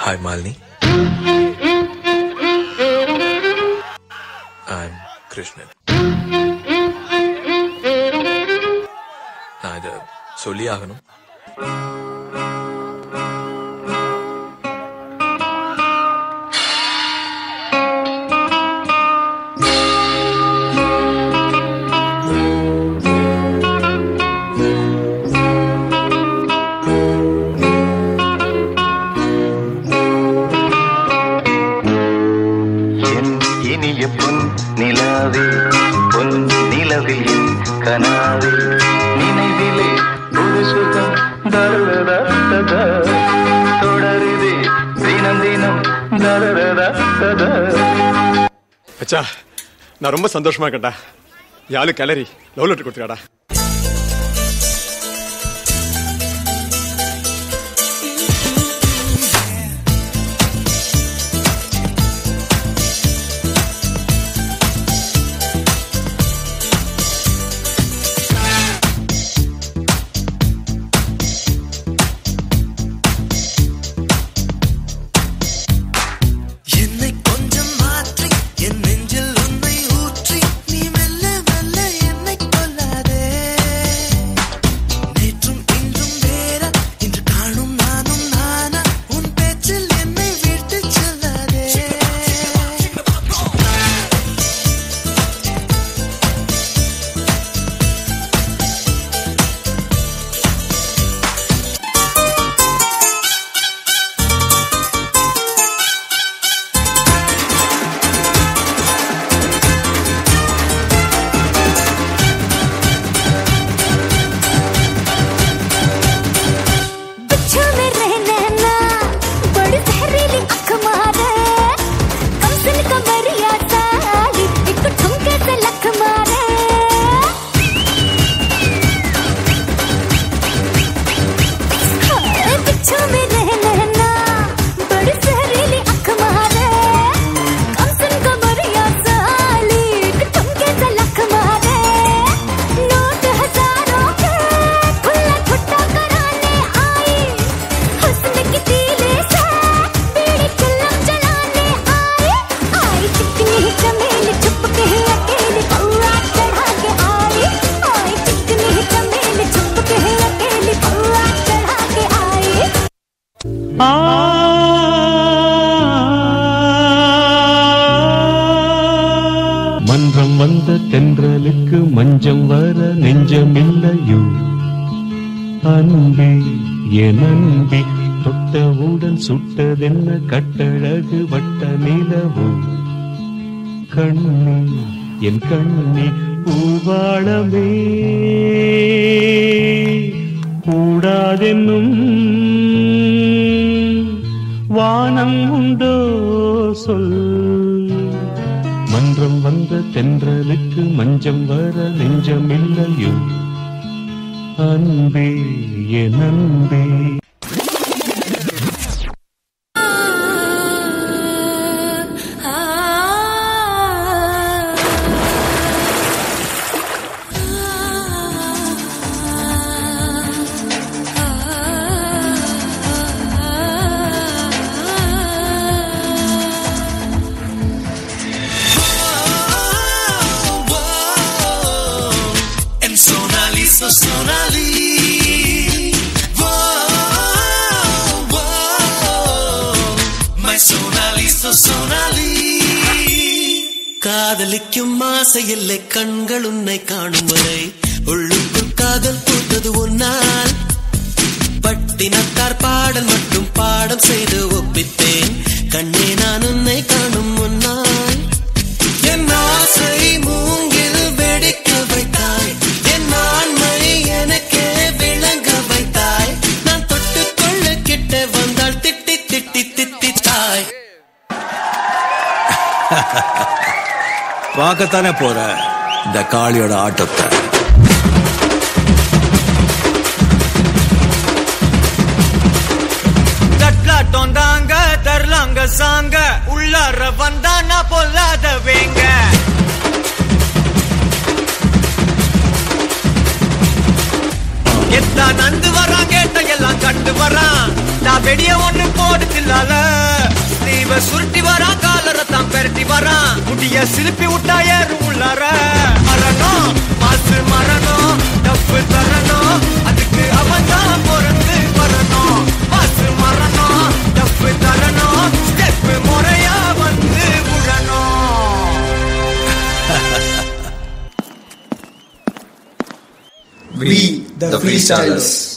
Hi Malini I'm Krishnan நான் இதை சொல்லி ஆகணும் என் இனிய பொன் நிலாவே பொன் நிலவில் என் கனாவே நினைவிலே ஒரு சுகம் தரதா தொடருதே தினம் தினம் தரதா மச்சா நான் ரொம்ப சந்தோஷமா இருக்கேன்டா யாழு கிளறி லவ் லெட்டர் கொடுத்துருக்காடா என்னை கொஞ்சம் மாற்றி என் நெஞ்சில் உன்னை ஊற்றி நீ மெல்ல மெல்ல என்னை கொல்லாதே நேற்றும் இன்றும் வேற இன்று காணும் நானும் நானா உன் பேச்சில் என்னை விட்டு செல்லாதே बिच्छू में रहना ना बड़ी जहरीली आँख मारे कमसन कमरिया साली एक ठुमके से लख मारे हाय, बिच्छू में रहना ना बड़ी जहरीली आँख मारे कमसन कमरिया साली एक ठुमके से लख मारे नोट हजारों के खुला छुट्टा कराने आई हुस्न की तीले से बीड़ी चिल्लम जलाने आई आई चिकनी चमेली छुप के अकेली कौआ चढ़ा के आई आई चिकनी चमेली छुप के अकेली कौआ चढ़ा के आई மன்றம் வந்த தென்றலுக்கு மஞ்சம் வர நெஞ்சமில்லையோ அன்பே என் அன்பே தொட்டவுடன் சுட்டதென்ன கட்டழகு வட்ட நிலவோ கண்ணே என் கண்ணே பூவாளமே கூடாதென்னும் வானம் உண்டோ சொல் மன்றம் வந்த தென்றலுக்கு மஞ்சம் வர நெஞ்சமில்லையோ அன்பே என் அன்பே En Sonali, so Sonali. Whoa, whoa. My Sonali, so Sonali. காதலிக்கும் ஆசையில்லை கண்கள் உன்னை காணும் வரை உள்ளுக்குள் காதல் பூத்தது உன்னால் பட்டினத்தார் பாடல் மட்டும் பாடம் செய்து ஒப்பித்தேன் கண்ணே நான் உன்னை காணும் முன்னால் என் ஆசை மூங்கில் வெடிக்க வைத்தாய் என் ஆண்மை எனக்கே விளங்க வைத்தாய் நான் தொட்டுக்கொள்ள கிட்ட வந்தால் திட்டி திட்டி திட்டித்தாய் பார்க்கத்தானே போற இந்த காளியோட ஆட்டத்தை தட்லாட்டம் தாங்க தரலாங்க சாங்க உள்ளார வந்தானா பொல்லாத வேங்க எத்தா நந்து வரான் கேட்ட எல்லாம் கண்டு வரான் நான் வெடிய ஒண்ணு போடுதில்லால அனுப்பி விட்டா ஏறு உள்ளார மரணம் மாசு மரணம் தப்பு தரணும் அதுக்கு அவன் தான் பிறந்து வரணும் மாசு மரணம் தப்பு தரணும் ஸ்டெப் முறையா வந்து விழணும் We, the freestylers.